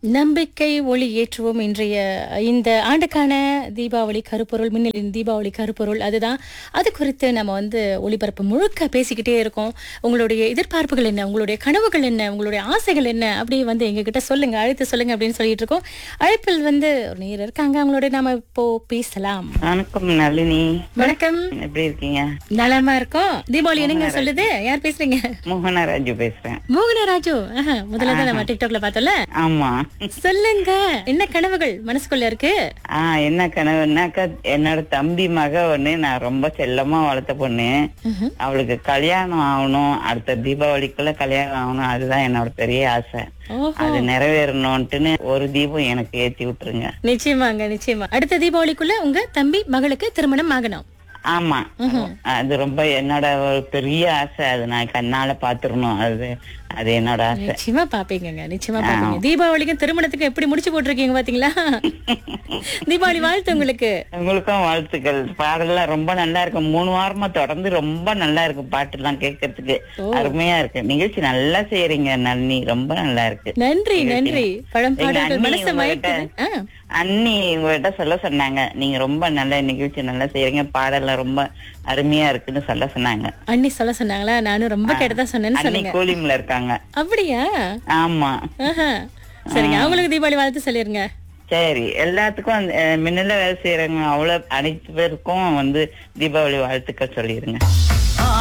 நம்பிக்கை ஒளி ஏற்றுவோம் இன்றைய இந்த ஆண்டுக்கான தீபாவளி கருப்பொருள் மின்னலின் தீபாவளி கருப்பொருள் அதுதான் அது குறித்து நம்ம வந்து ஒளிபரப்பு முழுக்க பேசிக்கிட்டே இருக்கோம் உங்களுடைய எதிர்பார்ப்புகள் என்ன உங்களுடைய கனவுகள் என்ன உங்களுடைய ஆசைகள் என்ன அப்படி வந்து எங்ககிட்ட சொல்லுங்க அழைத்து சொல்லுங்க அப்படின்னு சொல்லிட்டு இருக்கோம் அழைப்பில் வந்து ஒரு நேர் இருக்காங்க அவங்களோட நாம இப்போ பேசலாம் வணக்கம் நளினி வணக்கம் எப்படி இருக்கீங்க நலமா இருக்கோம் தீபாவளி என்னங்க சொல்லுது யார் பேசுறீங்க மோகனராஜு பேசுறேன் மோகனராஜு ஆஹா, முதல்ல தான் நம்ம டிக்டாக்ல பார்த்தோம்ல ஆமா சொல்லுங்க என்ன கனவுகள் மனசுக்குள்ள இருக்கு ஆ என்ன கனவுனாக்கா என்னோட தம்பி மக ஒண்ணு நான் ரொம்ப செல்லமா வளர்த்த பொண்ணு ம்ஹும். அவளுக்கு கல்யாணம் ஆகணும் அடுத்த தீபாவளிக்குள்ள கல்யாணம் ஆகணும் அதுதான் என்னோட பெரிய ஆசை ஓஹோ அது நிறைவேறணும்ட்டுன்னு ஒரு தீபம் எனக்கு ஏத்தி விட்டுருங்க நிச்சயமாங்க நிச்சயமா அடுத்த தீபாவளிக்குள்ள உங்க தம்பி மகளுக்கு திருமணம் ஆகணும் ஆமா அது ரொம்ப என்னோட ஒரு பெரிய ஆசை அது நான் கண்ணால பாத்துடணும் அது அது என்னோட ஆசை நிச்சயமா பாப்பீங்கங்க நிச்சயமா பாப்பீங்க தீபாவளிக்கும் திருமணத்துக்கும் எப்படி முடிச்சு போட்டிருக்கீங்க பாத்தீங்களா தீபாவளி வாழ்த்து உங்களுக்கு உங்களுக்கும் வாழ்த்துக்கள் பாடல்லாம் ரொம்ப நல்லா இருக்கு மூணு வாரமா தொடர்ந்து ரொம்ப நல்லா இருக்கு பாட்டு எல்லாம் கேட்கறதுக்கு அருமையா இருக்கு நிகழ்ச்சி நல்லா செய்யறீங்க நன்னி ரொம்ப நல்லா இருக்கு நன்றி நன்றி பழம் எங்க பாடல்கள் அண்ணி மனசை உங்ககிட்ட- மயக்குது ஆ, அண்ணி உங்ககிட்ட சொல்ல சொன்னாங்க நீங்க ரொம்ப நல்ல நிகழ்ச்சி நல்லா செய்யறீங்க பாடல்லாம் ரொம்ப அருமையா இருக்குன்னு சொல்ல சொன்னாங்க அண்ணி சொல்ல சொன்னாங்களா நானும் ரொம்ப கேட்டதா சொன்னேன்னு அண்ணி சொல்லுங்க கூலிம்ல இருக்காங்க அப்படியா ஆமா ஆஹா. சரிங்க அவங்களுக்கு தீபாவளி வாழ்த்து சொல்லிருங்க சரி எல்லாத்துக்கும் அந்த, அஹ், மின்னல வேலை செய்யறவங்க அவ்வளவு அனைத்து பேருக்கும் வந்து தீபாவளி வாழ்த்துக்கள் சொல்லிருங்க